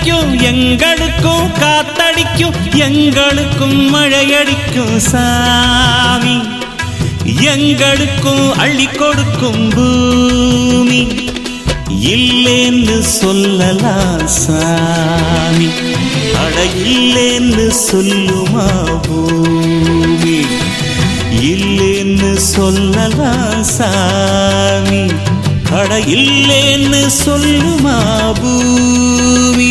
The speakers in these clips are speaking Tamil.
காத்தடிக்கும் எங்களுக்கும் காத்தடிக்கும் எங்களுக்கும் மழையடிக்கும் சாமி எங்களுக்கும் அள்ளி கொடுக்கும் பூமி இல்லேன்னு சொல்லலாம் சாமி அட இல்லேன்னு சொல்லுமா பூமி இல்லேன்னு சொல்லலாம் சாமி அட இல்லேன்னு சொல்லுமா பூமி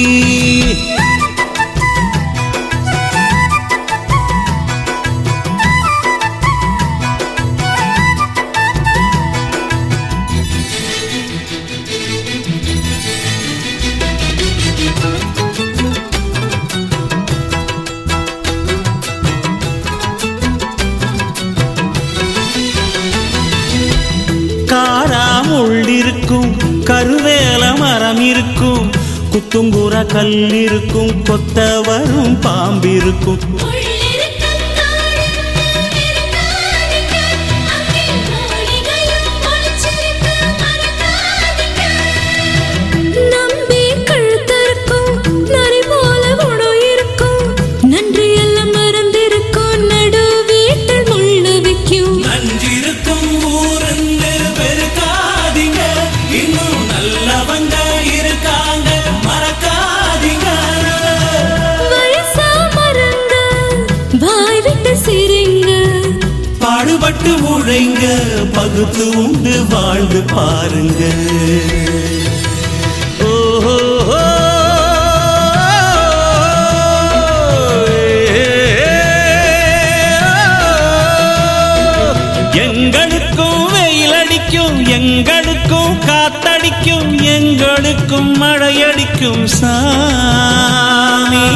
காராமுள் இருக்கும் கருவேல மரம் இருக்கும் குத்துங்குற கல் இருக்கும் கொத்த வரும் பாம்பிருக்கும் உள்ளிருக்கும் காடுக்கும் இருக்காதீங்க அங்கே மூலிகையும் முளைச்சிருக்கு மறக்காதீங்க நம்பி கழுத்தறுக்கும் நரி போல உணவு இருக்கும் நன்றி எல்லாம் மறந்திருக்கும் நடு வீட்டில் முள்ளு வைக்கும் நஞ்சிருக்கும் ஊருன்னு பெருக்காதீங்க இன்னும் நல்லவங்க இருக்காங்க மறக்காதீங்க வயசா மறங்க வாய் விட்டு சிரிங்க பாடுபட்டு உழைங்க பகுத்து உண்டு வாழ்ந்து பாருங்க ஓஹோ எங்களுக்கும் வெயில் அடிக்கும் எங்களுக்கும் காத்தடிக்கும் எங்களுக்கும் மழையடிக்கும் சாமி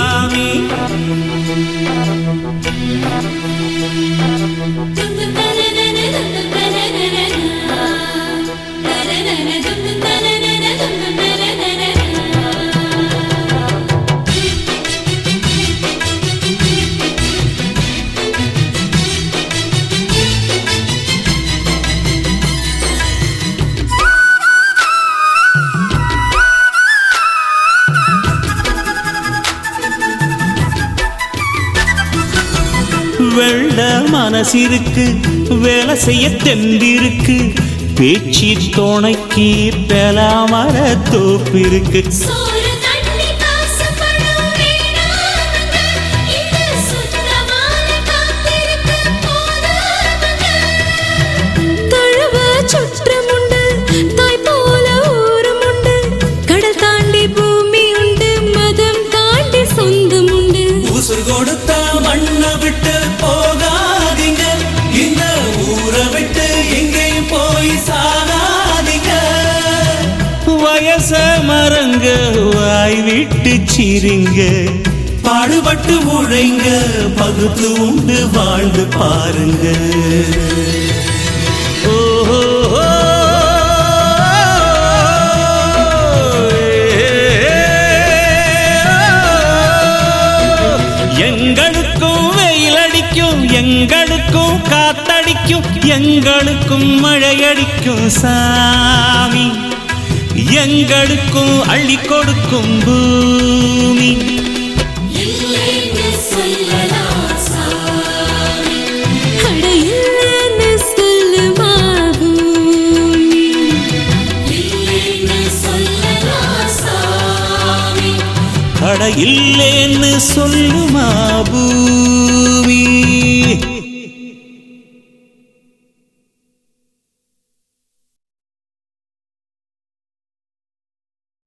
வெள்ள மனசிருக்கு வேலை செய்ய தெம்பிருக்கு பேச்சு துணைக்கு பெலாமர தோப்பிருக்கு சோறு தண்ணி காசு பணம் வேணாமுங்க இந்த சுத்தமான காத்திருக்கு போதாமுங்க தழுவ சுற்றமுண்டு தாய் போல ஊருமுண்டு கடல் தாண்டி பூமி உண்டு மதம் தாண்டி சொந்தம் உண்டு உசுர் கொடுத்த மண்ணை விட்டு போகாதீங்க இந்த ஊரை விட்டு எங்கேயும் போய் சாகாதீங்க வயச மரங்க வாய் விட்டு சிரிங்க பாடுபட்டு உழைங்க பகுத்து உண்டு வாழ்ந்து பாருங்க ஓஹோ எங்களுக்கும் வெயில் அடிக்கும் எங்களுக்கும் காத்தடிக்கும் எங்களுக்கும் மழையடிக்கும் சாமி எங்களுக்கும் அள்ளி கொடுக்கும் பூமி அட இல்லைன்னு சொல்லுமா பூமி அட இல்லேன்னு சொல்லுமா பூமி